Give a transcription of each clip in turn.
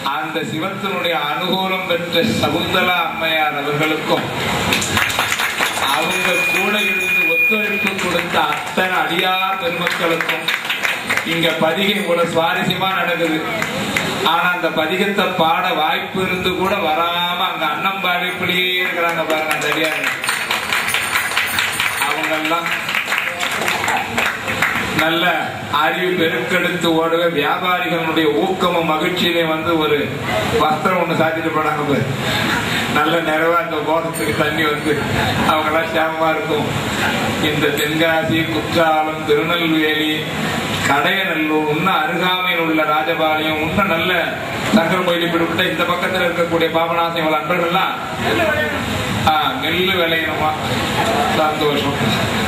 அந்த சிவத்தினுடைய அனுகூலம் பெற்ற சகுந்தலா அம்மையார் அவர்களுக்கும் அவங்க கூட இருந்து ஒத்துழைப்பு கொடுத்த அத்தனை அடியார் பெருமக்களுக்கும் இங்க பதிகை இவ்வளவு சுவாரஸ்யமா நடக்குது ஆனா அந்த பதிகத்தை பாட வாய்ப்பு இருந்து கூட வராம அங்க அண்ணன் பாடிப்படியே இருக்கிறாங்க பாருங்க அந்த அடியார் அவங்க எல்லாம் நல்ல அறிவு பெருக்கெடுத்து ஓடுக வியாபாரிகளுடைய ஊக்கமும் மகிழ்ச்சியிலையும் வந்து ஒரு வஸ்திரம் ஒண்ணு சாத்திட்டு போனாங்க பாரு. நல்ல நிறைவா இந்த கோஷத்துக்கு தண்ணி வந்து அவங்க எல்லாம் சேமமா இருக்கும் இந்த தென்காசி குற்றாலம் திருநெல்வேலி கடையநல்லூர் இன்னும் அருகாமையில் உள்ள ராஜபாளையம் இன்னும் நல்ல சங்கர கோயில் இப்படிப்பட்ட இந்த பக்கத்துல இருக்கக்கூடிய பாபநாசம் இவ்வளவு அன்பர்கள்லாம் ஆ, நெல்லு விளையணுமா சந்தோஷம்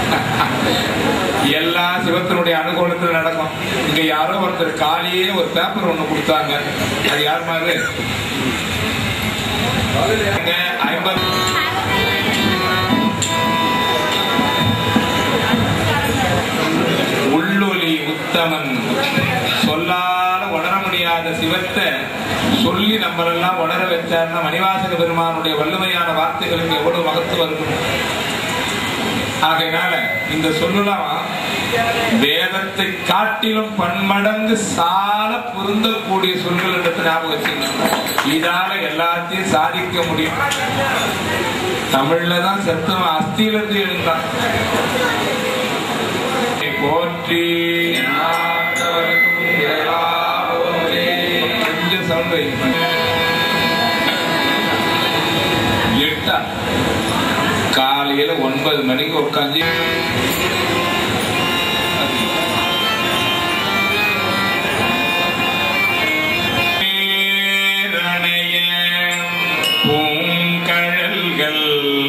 எல்லா சிவத்தினுடைய அனுகூலத்தில் நடக்கும் இங்க யாரோ ஒருத்தர் காலையே ஒரு பேப்பர் ஒண்ணு கொடுத்தாங்க அது யார் மாதிரி இங்க ஐம்பது உள்ளொலி உத்தமன் சொல்லால உணர முடியாத சிவத்தை சொல்லி நம்மளெல்லாம் உணர வச்சார்னா மணிவாசக பெருமானுடைய வல்லமையான வார்த்தைகளுக்கு எவ்வளவு மகத்துவம் இருக்கும் ஆகையினால இந்த சொல்லலாம் வேதத்தை காட்டிலும் பன்மடங்கு சால பொருந்தக்கூடிய சொல்கள் எடுத்து ஞாபகம் வச்சுக்கணும் இதால எல்லாத்தையும் சாதிக்க முடியும் தமிழ்ல தான் செத்தவன் அஸ்தியிலிருந்து எழுந்தான் போற்றி நாட்டவர்க்கும் இறைவா போற்றி. கொஞ்சம் sound வை. எட்டா காலையில ஒன்பது மணிக்கு உட்காந்து பூங்கழல்கள்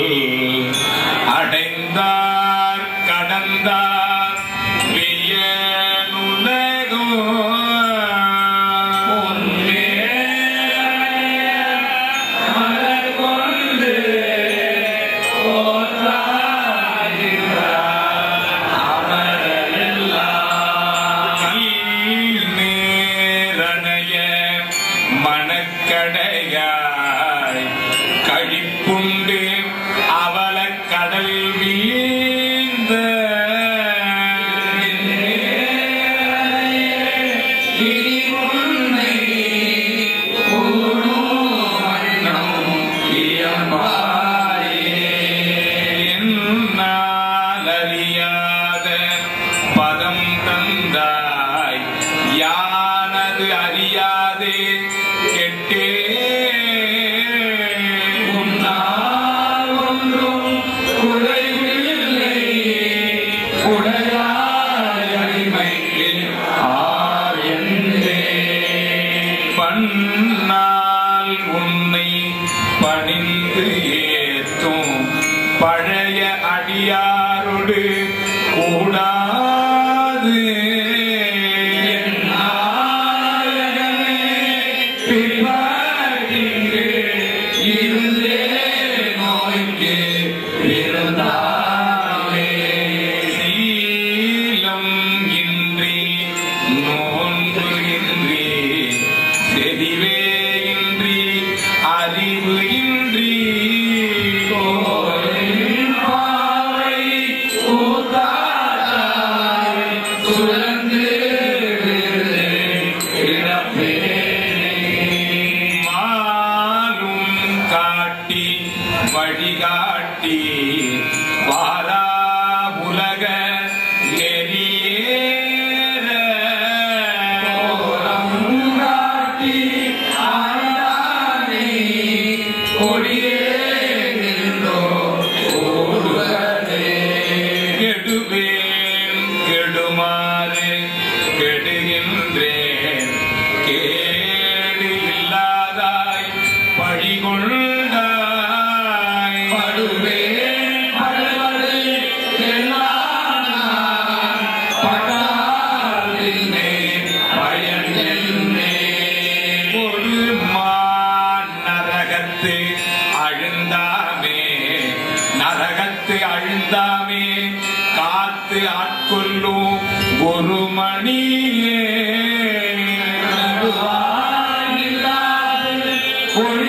அடைந்தார் கடந்தார் வியனுலகோ மலர் கொண்டு நேரணைய மணக்கடையாய் கழிப்புண்டு அவல கடல் வீழ்ந்த என்னாலறியாத பதம் தந்தாய் யானது அறியாதே கெட்டே உன்னால் ஒன்றும் குறைவில்லை உடையாய் அடிமைக்கு ஆர் என்றே பன்னால் உன்னை பணிந்து ஏத்தும் பழைய அடியாரோடு கூடாது பின்பற்றிங்கு இருந்தே நோய்க்கு இருந்தாலே சீலம் இன்றி நோன்பு இன்றி செறிவே இன்றி அறிவு இன்றி கோவில் பாவை கூத்தாட்டாய் சுரந்து மாலும் காட்டி வழிகாட்டி வாரா உலக நெறியேற காட்டி ஆண்டானே கொடியேறிந்தோ ஓடுவதே கெடுவேன் கெடுமாறு கெடுகின்றேன் கேடு இல்லாதாய் பழிகொண்டாய் படுவேன் படுவது படாதில்லை பயன் என்னே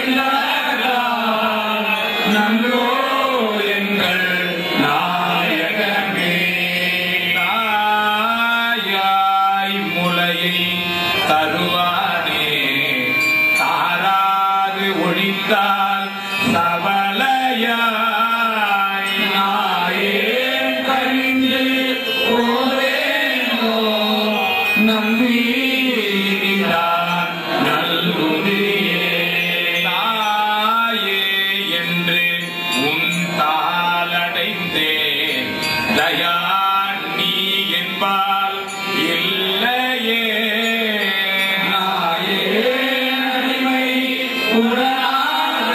நன்றோ எங்கள் நாயகமே தாயாய் முளையை தருவானே தாராது ஒழித்தால் சவலையாய் நாயேன் கழிந்து போவேனோ நம்பீரான் நல்லுதியே தாயே என்று உன் தாளடைந்தேன் தயா நீ என்பால் இல்லையே நாயே அடிமை உடனாக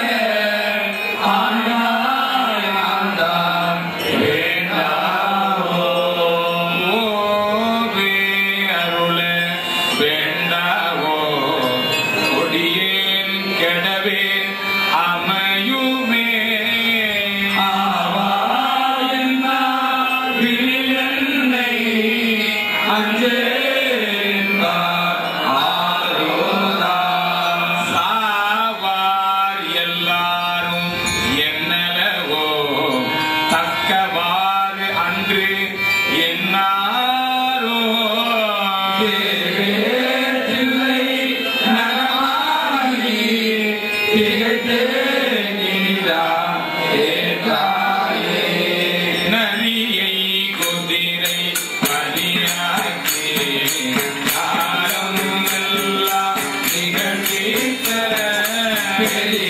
ஆண்டாய் ஆண்டான் வேண்டாவோ ஓவே அருள வேண்டாவோ கொடியேன் கெடவே அமையுமே ஆவா என்றால் விழியன்னை அஞ்சேன்பார் ஆரோதான் சாவார் எல்லாரும் என்னவோ தக்கவாறு அன்று என்னாரோ இல்லை நகமாகி திகழ்ந்தேன் இனிதான் ஏற்றாயே. நரியை குதிரை பலியாக்கி காலம் எல்லாம் நிகழ்த்தித்த பெரிய